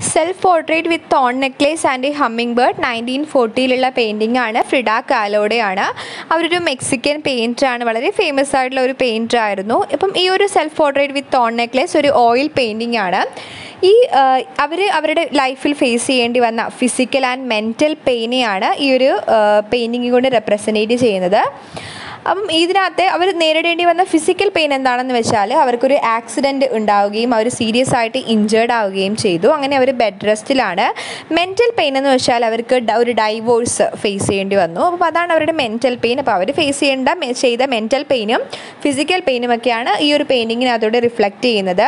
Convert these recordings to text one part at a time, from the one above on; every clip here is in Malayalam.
self portrait with thorn necklace and hummingbird nineteen ഫോർട്ടിയിലുള്ള പെയിൻറ്റിംഗ് ആണ് ഫ്രിഡ കാലോടെയാണ് അവരൊരു മെക്സിക്കൻ പെയിൻറ്ററാണ് വളരെ ഫേമസ് ആയിട്ടുള്ള ഒരു പെയിൻറ്റർ ആയിരുന്നു ഇപ്പം ഈ ഒരു self portrait with thorn necklace ഒരു ഓയിൽ പെയിൻറ്റിംഗ് ആണ് ഈ അവർ അവരുടെ ലൈഫിൽ ഫേസ് ചെയ്യേണ്ടി വന്ന ഫിസിക്കൽ ആൻഡ് മെൻറ്റൽ പെയിനെയാണ് ഈ ഒരു പെയിൻറ്റിങ് കൊണ്ട് റെപ്രസെൻറ്റേറ്റ് ചെയ്യുന്നത് അപ്പം ഇതിനകത്ത് അവർ നേരിടേണ്ടി വന്ന ഫിസിക്കൽ പെയിൻ എന്താണെന്ന് വെച്ചാൽ അവർക്കൊരു ആക്സിഡൻറ്റ് ഉണ്ടാവുകയും അവർ സീരിയസ് ആയിട്ട് ഇഞ്ചേർഡ് ആവുകയും ചെയ്തു അങ്ങനെ അവർ ബെഡ് റെസ്റ്റിലാണ് മെൻറ്റൽ പെയിൻ എന്ന് വെച്ചാൽ അവർക്ക് ഒരു ഡൈവോഴ്സ് ഫേസ് ചെയ്യേണ്ടി വന്നു അപ്പോൾ അതാണ് അവരുടെ മെൻറ്റൽ പെയിൻ അപ്പോൾ അവർ ഫേസ് ചെയ്യേണ്ട ചെയ്ത മെൻറ്റൽ പെയിനും ഫിസിക്കൽ പെയിനും ഒക്കെയാണ് ഈ ഒരു പെയിൻറ്റിങ്ങിനകത്തോടെ റിഫ്ലക്റ്റ് ചെയ്യുന്നത്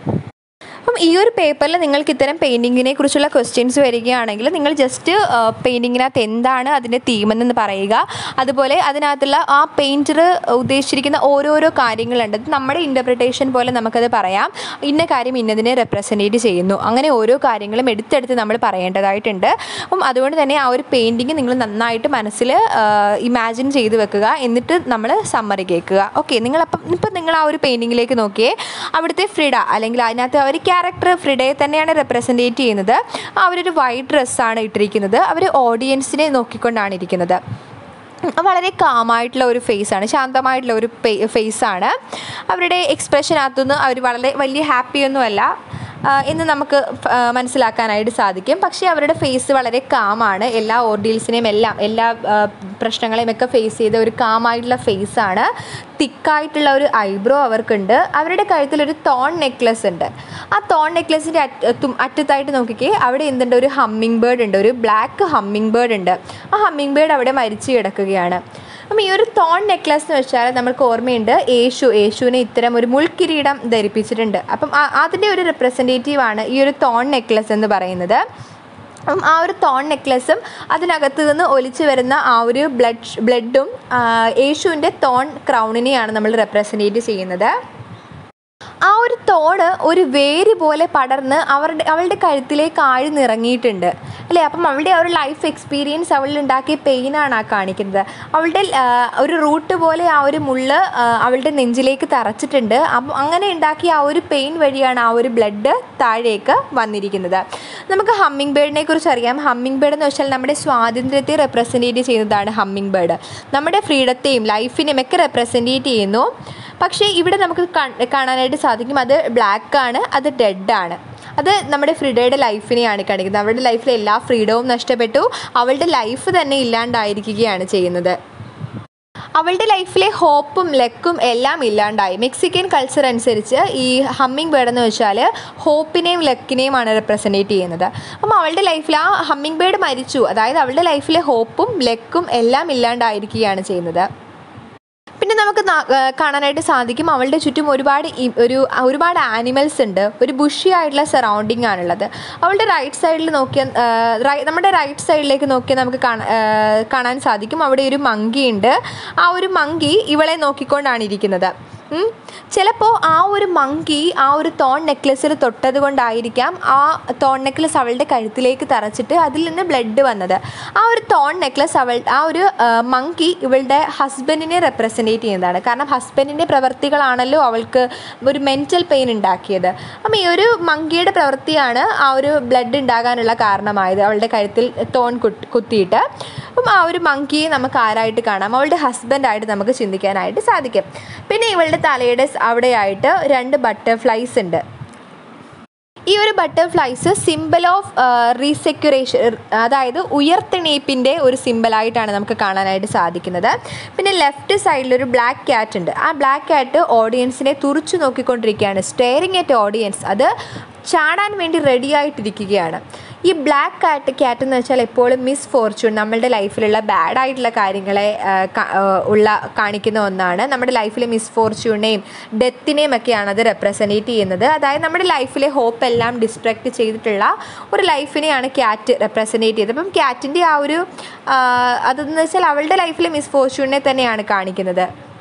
അപ്പം ഈ ഒരു പേപ്പറിൽ നിങ്ങൾക്ക് ഇത്തരം പെയിൻറ്റിങ്ങിനെ കുറിച്ചുള്ള ക്വസ്റ്റ്യൻസ് വരികയാണെങ്കിൽ നിങ്ങൾ ജസ്റ്റ് പെയിൻറ്റിങ്ങിനകത്ത് എന്താണ് അതിൻ്റെ തീമെന്ന് പറയുക അതുപോലെ അതിനകത്തുള്ള ആ പെയിൻറ്റർ ഉദ്ദേശിച്ചിരിക്കുന്ന ഓരോരോ കാര്യങ്ങളുണ്ട് അത് നമ്മുടെ ഇൻ്റർപ്രിട്ടേഷൻ പോലെ നമുക്കത് പറയാം ഇന്ന കാര്യം ഇന്നതിനെ റെപ്രസെൻറ്റേറ്റ് ചെയ്യുന്നു അങ്ങനെ ഓരോ കാര്യങ്ങളും എടുത്തെടുത്ത് നമ്മൾ പറയേണ്ടതായിട്ടുണ്ട് അപ്പം അതുകൊണ്ട് തന്നെ ആ ഒരു പെയിൻറ്റിങ് നിങ്ങൾ നന്നായിട്ട് മനസ്സിൽ ഇമാജിൻ ചെയ്ത് വെക്കുക എന്നിട്ട് നമ്മൾ സമ്മറി കേൾക്കുക ഓക്കെ നിങ്ങളപ്പം ഇപ്പം നിങ്ങൾ ആ ഒരു പെയിൻറ്റിങ്ങിലേക്ക് നോക്കിയേ അവിടുത്തെ ഫ്രിഡ അല്ലെങ്കിൽ അതിനകത്ത് അവർ ക്യാരക്ടർ ഫ്രിഡയെ തന്നെയാണ് റെപ്രസെൻറ്റേറ്റ് ചെയ്യുന്നത് അവരൊരു വൈറ്റ് ഡ്രസ്സാണ് ഇട്ടിരിക്കുന്നത് അവർ ഓഡിയൻസിനെ നോക്കിക്കൊണ്ടാണ് ഇരിക്കുന്നത് വളരെ കാമായിട്ടുള്ള ഒരു ഫേസാണ് ശാന്തമായിട്ടുള്ള ഒരു ഫേസാണ് അവരുടെ എക്സ്പ്രഷനകത്തുനിന്ന് അവർ വളരെ വലിയ ഹാപ്പിയൊന്നുമല്ല എന്ന് നമുക്ക് മനസ്സിലാക്കാനായിട്ട് സാധിക്കും പക്ഷേ അവരുടെ ഫേസ് വളരെ കാമാണ് എല്ലാ ഓർഡീൽസിനെയും എല്ലാം എല്ലാ പ്രശ്നങ്ങളെയും ഒക്കെ ഫേസ് ചെയ്ത ഒരു കാമായിട്ടുള്ള ഫേസാണ് തിക്കായിട്ടുള്ള ഒരു ഐബ്രോ അവർക്കുണ്ട് അവരുടെ കഴുത്തിൽ ഒരു തോൺ നെക്ലസ് ഉണ്ട് ആ തോൺ നെക്ലസിൻ്റെ അറ്റത്തായിട്ട് നോക്കിക്കേ അവിടെ എന്തുണ്ട് ഒരു ഹമ്മിങ് ബേർഡ് ഉണ്ട് ഒരു ബ്ലാക്ക് ഹമ്മിങ് ബേർഡ് ഉണ്ട് ആ ഹമ്മിങ് ബേർഡ് അവിടെ മരിച്ചു കിടക്കുകയാണ് അപ്പം ഈ ഒരു തോൺ നെക്ലസ് എന്ന് വെച്ചാൽ നമുക്ക് ഓർമ്മയുണ്ട് യേശു യേശുവിനെ ഇത്തരം ഒരു മുൾക്കിരീടം ധരിപ്പിച്ചിട്ടുണ്ട് അപ്പം അതിൻ്റെ ഒരു റെപ്രസെൻറ്റേറ്റീവാണ് ഈ ഒരു തോൺ നെക്ലസ് എന്ന് പറയുന്നത് അപ്പം ആ ഒരു തോൺ നെക്ലസും അതിനകത്ത് നിന്ന് ഒലിച്ചു വരുന്ന ആ ഒരു ബ്ലഡ് ബ്ലഡും യേശുവിൻ്റെ തോൺ ക്രൗണിനെയാണ് നമ്മൾ റെപ്രസെൻറ്റേറ്റ് ചെയ്യുന്നത് ആ ഒരു തോണ് ഒരു വേര് പോലെ പടർന്ന് അവരുടെ അവളുടെ കഴുത്തിലേക്ക് ആഴ്ന്നിറങ്ങിയിട്ടുണ്ട് അല്ലേ അപ്പം അവളുടെ ആ ഒരു ലൈഫ് എക്സ്പീരിയൻസ് അവളിൽ ഉണ്ടാക്കിയ പെയിനാണ് ആ കാണിക്കുന്നത് അവളുടെ ഒരു റൂട്ട് പോലെ ആ ഒരു മുള്ള് അവളുടെ നെഞ്ചിലേക്ക് തറച്ചിട്ടുണ്ട് അപ്പം അങ്ങനെ ഉണ്ടാക്കിയ ആ ഒരു പെയിൻ വഴിയാണ് ആ ഒരു ബ്ലഡ് താഴേക്ക് വന്നിരിക്കുന്നത് നമുക്ക് ഹമ്മിങ് ബേർഡിനെ കുറിച്ച് അറിയാം ഹമ്മിങ് ബേർഡ് എന്ന് വെച്ചാൽ നമ്മുടെ സ്വാതന്ത്ര്യത്തെ റെപ്രസെൻറ്റേറ്റ് ചെയ്യുന്നതാണ് ഹമ്മിങ് ബേർഡ് നമ്മുടെ ഫ്രീഡത്തെയും ലൈഫിനെയും ഒക്കെ റെപ്രസെൻറ്റേറ്റ് ചെയ്യുന്നു പക്ഷേ ഇവിടെ നമുക്ക് കാണാനായിട്ട് സാധിക്കും അത് ബ്ലാക്ക് ആണ് അത് ഡെഡ് ആണ് അത് നമ്മുടെ ഫ്രീഡയുടെ ലൈഫിനെയാണ് കാണിക്കുന്നത് അവളുടെ ലൈഫിലെ എല്ലാ ഫ്രീഡവും നഷ്ടപ്പെട്ടു അവളുടെ ലൈഫ് തന്നെ ഇല്ലാണ്ടായിരിക്കുകയാണ് ചെയ്യുന്നത് അവളുടെ ലൈഫിലെ ഹോപ്പും ലക്കും എല്ലാം ഇല്ലാണ്ടായി മെക്സിക്കൻ കൾച്ചർ അനുസരിച്ച് ഈ ഹമ്മിങ് ബേർഡ് എന്ന് വെച്ചാൽ ഹോപ്പിനെയും ലക്കിനെയുമാണ് റെപ്രസെൻറ്റേറ്റ് ചെയ്യുന്നത് അപ്പം അവളുടെ ലൈഫിൽ ആ ഹമ്മിങ് ബേർഡ് മരിച്ചു അതായത് അവളുടെ ലൈഫിലെ ഹോപ്പും ലക്കും എല്ലാം ഇല്ലാണ്ടായിരിക്കുകയാണ് ചെയ്യുന്നത് പിന്നെ നമുക്ക് കാണാനായിട്ട് സാധിക്കും അവളുടെ ചുറ്റും ഒരുപാട് ഒരു ഒരുപാട് ആനിമൽസ് ഉണ്ട് ഒരു ബുഷി ആയിട്ടുള്ള സറൗണ്ടിങ് ആണുള്ളത് അവളുടെ റൈറ്റ് സൈഡിൽ നോക്കിയാൽ നമ്മുടെ റൈറ്റ് സൈഡിലേക്ക് നോക്കിയാൽ നമുക്ക് കാണാൻ സാധിക്കും അവിടെ ഒരു മങ്കി ഉണ്ട് ആ ഒരു മങ്കി ഇവളെ നോക്കിക്കൊണ്ടാണ് ഇരിക്കുന്നത് ചിലപ്പോൾ ആ ഒരു മങ്കി ആ ഒരു തോൺ നെക്ലസിൽ തൊട്ടത് കൊണ്ടായിരിക്കാം ആ തോൺ നെക്ലസ് അവളുടെ കഴുത്തിലേക്ക് തറച്ചിട്ട് അതിൽ നിന്ന് ബ്ലഡ് വന്നത് ആ ഒരു തോൺ നെക്ലസ് അവൾ ആ ഒരു മങ്കി ഇവളുടെ ഹസ്ബൻഡിനെ റെപ്രസെൻറ്റേറ്റ് ചെയ്യുന്നതാണ് കാരണം ഹസ്ബൻഡിൻ്റെ പ്രവൃത്തികളാണല്ലോ അവൾക്ക് ഒരു മെൻറ്റൽ പെയിൻ ഉണ്ടാക്കിയത് അപ്പം ഈ ഒരു മങ്കിയുടെ പ്രവൃത്തിയാണ് ആ ഒരു ബ്ലഡ് ഉണ്ടാകാനുള്ള കാരണമായത് അവളുടെ കഴുത്തിൽ തോൺ കുത്തിയിട്ട് അപ്പം ആ ഒരു മങ്കിയെ നമുക്ക് ആരായിട്ട് കാണാം അവളുടെ ഹസ്ബൻഡായിട്ട് നമുക്ക് ചിന്തിക്കാനായിട്ട് സാധിക്കും പിന്നെ ഇവളുടെ തലയുടെ അവിടെയായിട്ട് രണ്ട് ബട്ടർഫ്ലൈസ് ഉണ്ട് ഈ ഒരു ബട്ടർഫ്ലൈസ് സിമ്പിൾ ഓഫ് റീസെക്യുറേഷൻ അതായത് ഉയർത്തെണീപ്പിൻ്റെ ഒരു സിമ്പിളായിട്ടാണ് നമുക്ക് കാണാനായിട്ട് സാധിക്കുന്നത് പിന്നെ ലെഫ്റ്റ് സൈഡിൽ ഒരു ബ്ലാക്ക് ക്യാറ്റ് ഉണ്ട് ആ ബ്ലാക്ക് ക്യാറ്റ് ഓഡിയൻസിനെ തുറച്ചു നോക്കിക്കൊണ്ടിരിക്കുകയാണ് സ്റ്റെയറിങ് അറ്റ് ഓഡിയൻസ് അത് ചാടാൻ വേണ്ടി റെഡി ആയിട്ടിരിക്കുകയാണ് ഈ ബ്ലാക്ക് കാറ്റ് ക്യാറ്റ് എന്ന് വെച്ചാൽ എപ്പോഴും മിസ് ഫോർച്യൂൺ നമ്മളുടെ ലൈഫിലുള്ള ബാഡ് ആയിട്ടുള്ള കാര്യങ്ങളെ ഉള്ള കാണിക്കുന്ന ഒന്നാണ് നമ്മുടെ ലൈഫിലെ മിസ് ഫോർച്യൂണിനെയും ഡെത്തിനെയും ഒക്കെയാണ് അത് റെപ്രസെൻറ്റേറ്റ് ചെയ്യുന്നത് അതായത് നമ്മുടെ ലൈഫിലെ ഹോപ്പ് എല്ലാം ഡിസ്ട്രാക്ട് ചെയ്തിട്ടുള്ള ഒരു ലൈഫിനെയാണ് ക്യാറ്റ് റെപ്രസെൻറ്റേറ്റ് ചെയ്തത് അപ്പം ക്യാറ്റിൻ്റെ ആ ഒരു അതെന്ന് വെച്ചാൽ അവളുടെ ലൈഫിലെ മിസ് ഫോർച്യൂണിനെ തന്നെയാണ് കാണിക്കുന്നത്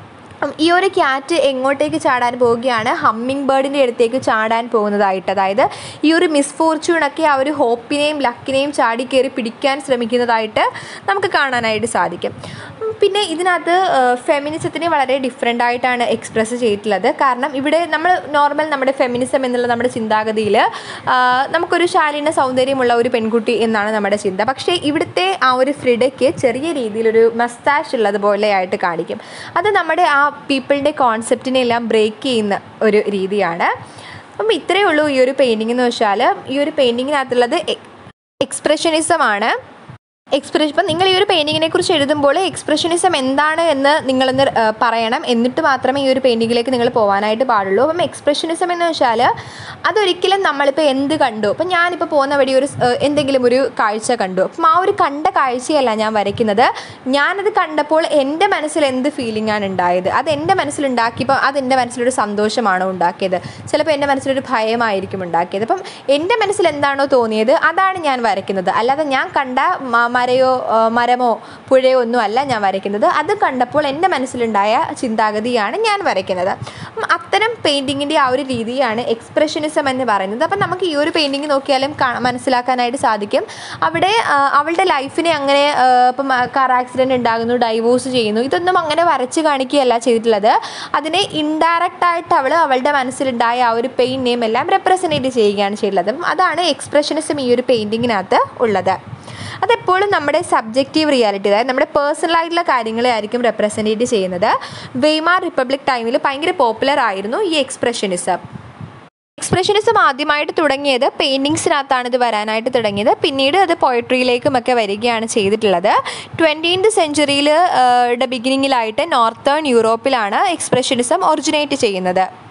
ഉം, ഈ ഒരു ക്യാറ്റ് എങ്ങോട്ടേക്ക് ചാടാൻ പോവുകയാണ് ഹമ്മിങ് ബേർഡിൻ്റെ അടുത്തേക്ക് ചാടാൻ പോകുന്നതായിട്ട് അതായത് ഈ ഒരു മിസ്ഫോർച്യൂണൊക്കെ ആ ഒരു ഹോപ്പിനെയും ലക്കിനെയും ചാടി കയറി പിടിക്കാൻ ശ്രമിക്കുന്നതായിട്ട് നമുക്ക് കാണാനായിട്ട് സാധിക്കും ഉം, പിന്നെ ഇതിനകത്ത് ഫെമിനിസത്തിനെ വളരെ ഡിഫറെൻ്റ് ആയിട്ടാണ് എക്സ്പ്രസ് ചെയ്തിട്ടുള്ളത് കാരണം ഇവിടെ നമ്മൾ നോർമൽ നമ്മുടെ ഫെമിനിസം എന്നുള്ള നമ്മുടെ ചിന്താഗതിയിൽ നമുക്കൊരു ശാലീന സൗന്ദര്യമുള്ള ഒരു പെൺകുട്ടി എന്നാണ് നമ്മുടെ ചിന്ത പക്ഷേ ഇവിടുത്തെ ആ ഒരു ഫ്രിഡയ്ക്ക് ചെറിയ രീതിയിലൊരു മസ്താഷ് ഉള്ളതുപോലെ ആയിട്ട് കാണിക്കും അത് നമ്മുടെ ആ പീപ്പിളിൻ്റെ കോൺസെപ്റ്റിനെ എല്ലാം ബ്രേക്ക് ചെയ്യുന്ന ഒരു രീതിയാണ് അപ്പം ഇത്രയേ ഉള്ളൂ ഈ ഒരു പെയിൻറ്റിംഗ് എന്ന് വെച്ചാൽ ഈ ഒരു പെയിൻറ്റിങ്ങിനകത്തുള്ളത് എക്സ്പ്രഷനിസം ആണ് എക്സ്പ്രഷൻ ഇപ്പം നിങ്ങൾ ഈ ഒരു പെയിൻറ്റിങ്ങിനെ കുറിച്ച് എഴുതുമ്പോൾ എക്സ്പ്രഷനിസം എന്താണ് എന്ന് നിങ്ങളൊന്ന് ആ, പറയണം എന്നിട്ട് മാത്രമേ ഈ ഒരു പെയിൻറ്റിങ്ങിലേക്ക് നിങ്ങൾ പോകാനായിട്ട് പാടുള്ളൂ അപ്പം എക്സ്പ്രഷനിസം എന്ന് വെച്ചാൽ അതൊരിക്കലും നമ്മളിപ്പോൾ എന്ത് കണ്ടു അപ്പം ഞാനിപ്പോൾ പോകുന്ന വഴി ഒരു സ്- ആ, എന്തെങ്കിലും ഒരു കാഴ്ച കണ്ടു അപ്പം ആ ഒരു കണ്ട കാഴ്ചയല്ല ഞാൻ വരയ്ക്കുന്നത് ഞാനത് കണ്ടപ്പോൾ എൻ്റെ മനസ്സിൽ എന്ത് ഫീലിംഗ് ആണ് ഉണ്ടായത് അത് എൻ്റെ മനസ്സിലുണ്ടാക്കിയപ്പോൾ അത് എൻ്റെ മനസ്സിലൊരു സന്തോഷമാണോ ഉണ്ടാക്കിയത് ചിലപ്പോൾ എൻ്റെ മനസ്സിലൊരു ഭയമായിരിക്കും ഉണ്ടാക്കിയത് അപ്പം എൻ്റെ മനസ്സിൽ എന്താണോ തോന്നിയത് അതാണ് ഞാൻ വരയ്ക്കുന്നത് അല്ലാതെ ഞാൻ കണ്ട മ- മരയോ ആ, മരമോ പുഴയോ ഒന്നും അല്ല ഞാൻ വരയ്ക്കുന്നത് അത് കണ്ടപ്പോൾ എൻ്റെ മനസ്സിലുണ്ടായ ചിന്താഗതിയാണ് ഞാൻ വരയ്ക്കുന്നത് അപ്പം അത്തരം പെയിൻറ്റിങ്ങിൻ്റെ ആ ഒരു രീതിയാണ് എക്സ്പ്രഷനിസം എന്ന് പറയുന്നത് അപ്പം നമുക്ക് ഈ ഒരു പെയിൻറ്റിങ് നോക്കിയാലും കാ- മനസ്സിലാക്കാനായിട്ട് സാധിക്കും അവിടെ ആ, അവളുടെ ലൈഫിനെ അങ്ങനെ ആ, ഇപ്പം കാർ ആക്സിഡൻറ്റ് ഉണ്ടാകുന്നു ഡൈവോഴ്സ് ചെയ്യുന്നു ഇതൊന്നും അങ്ങനെ വരച്ച് കാണിക്കുകയല്ല ചെയ്തിട്ടുള്ളത് അതിനെ ഇൻഡയറക്റ്റ് ആയിട്ട് അവൾ അവളുടെ മനസ്സിലുണ്ടായ ആ ഒരു പെയിനെയും എല്ലാം റെപ്രസെൻറ്റേറ്റ് ചെയ്യുകയാണ് ചെയ്തിട്ടുള്ളത് അപ്പം അതാണ് എക്സ്പ്രഷനിസം ഈ ഒരു പെയിൻറ്റിങ്ങിനകത്ത് ഉള്ളത് അതെപ്പോഴും നമ്മുടെ സബ്ജക്റ്റീവ് റിയാലിറ്റി അതായത് നമ്മുടെ പേഴ്സണൽ ആയിട്ടുള്ള കാര്യങ്ങളെ ആയിരിക്കും റെപ്രസെൻറ്റേറ്റ് ചെയ്യുന്നത് വെയ്മാർ റിപ്പബ്ലിക് ടൈമിൽ ഭയങ്കര പോപ്പുലർ ആയിരുന്നു ഈ എക്സ്പ്രഷനിസം എക്സ്പ്രഷനിസം ആദ്യമായിട്ട് തുടങ്ങിയത് പെയിൻറ്റിങ്സിനകത്താണ് ഇത് വരാനായിട്ട് തുടങ്ങിയത് പിന്നീട് അത് പോയട്രിയിലേക്കും ഒക്കെ വരികയാണ് ചെയ്തിട്ടുള്ളത് ട്വൻറ്റീൻത് സെഞ്ചുറിയിൽ ബിഗിനിങ്ങിലായിട്ട് നോർത്തേൺ യൂറോപ്പിലാണ് എക്സ്പ്രഷനിസം ഒറിജിനേറ്റ് ചെയ്യുന്നത്